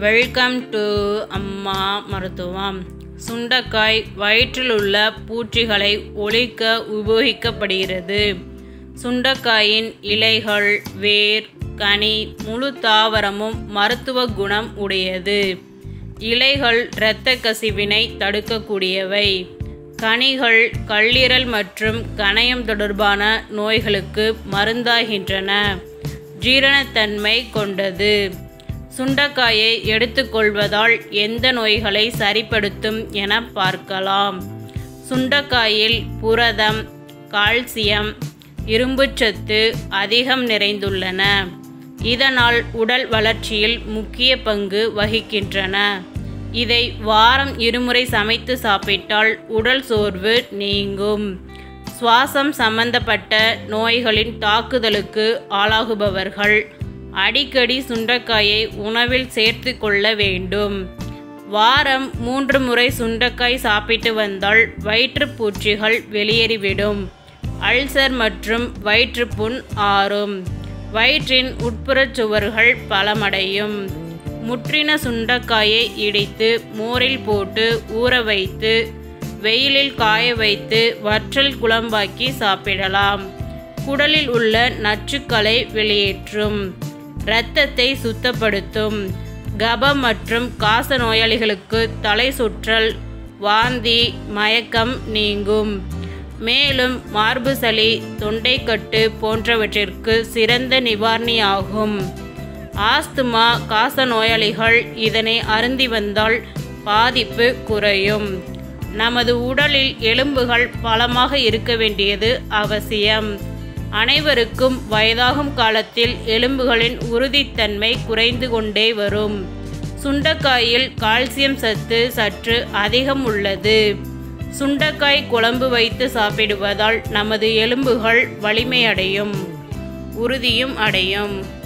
welcome to அம்மா மருத்துவம் சுண்டைக்காய் வயிற்றில் உள்ள பூச்சிகளை ஒழிக்க உபயோகிக்கப்படுகிறது சுண்டைக்காயின் இலைகள் வேர் கனி முழு தாவரமும் மருத்துவ குணம் உடையது இலைகள் இரத்த கசிவினை தடுக்கக்கூடியவை கனிகள் கல்லீரல் மற்றும் கணையம் தொடர்பான நோய்களுக்கு மருந்தாகின்றன ஜீரணத்தன்மை கொண்டது சுண்டைக்காயை எடுத்துக்கொள்வதால் எந்த நோய்களை சரிப்படுத்தும் என பார்க்கலாம் சுண்டைக்காயில் புரதம் கால்சியம் இரும்புச்சத்து அதிகம் நிறைந்துள்ளன இதனால் உடல் வளர்ச்சியில் முக்கிய பங்கு வகிக்கின்றன இதை வாரம் இருமுறை சமைத்து சாப்பிட்டால் உடல் சோர்வு நீங்கும் சுவாசம் சம்பந்தப்பட்ட நோய்களின் தாக்குதலுக்கு ஆளாகுபவர்கள் அடிக்கடி சுண்டைக்காயை உணவில் சேர்த்து கொள்ள வேண்டும் வாரம் மூன்று முறை சுண்டைக்காய் சாப்பிட்டு வந்தால் வயிற்றுப்பூச்சிகள் வெளியேறிவிடும் அல்சர் மற்றும் வயிற்றுப்புண் ஆறும் வயிற்றின் உட்புறச் சுவர்கள் பலமடையும் முற்றின சுண்டைக்காயை இடித்து மோரில் போட்டு ஊற வைத்து வெயிலில் காய வைத்து வற்றல் குழம்பாக்கி சாப்பிடலாம் குடலில் உள்ள நச்சுக்களை வெளியேற்றும் இரத்தத்தை சுத்தப்படுத்தும் கபம் மற்றும் காச நோயாளிகளுக்கு தலை சுற்றல் வாந்தி மயக்கம் நீங்கும் மேலும் மார்பு சளி தொண்டைக்கட்டு போன்றவற்றிற்கு சிறந்த நிவாரணியாகும் ஆஸ்துமா காச நோயாளிகள் இதனை அருந்தி வந்தால் பாதிப்பு குறையும் நமது உடலில் எலும்புகள் பலமாக இருக்க வேண்டியது அவசியம் அனைவருக்கும் வயதாகும் காலத்தில் எலும்புகளின் உறுதித்தன்மை குறைந்து கொண்டே வரும் சுண்டைக்காயில் கால்சியம் சத்து சற்று அதிகம் உள்ளது சுண்டைக்காய் குழம்பு வைத்து சாப்பிடுவதால் நமது எலும்புகள் வலிமையடையும் உறுதியும் அடையும்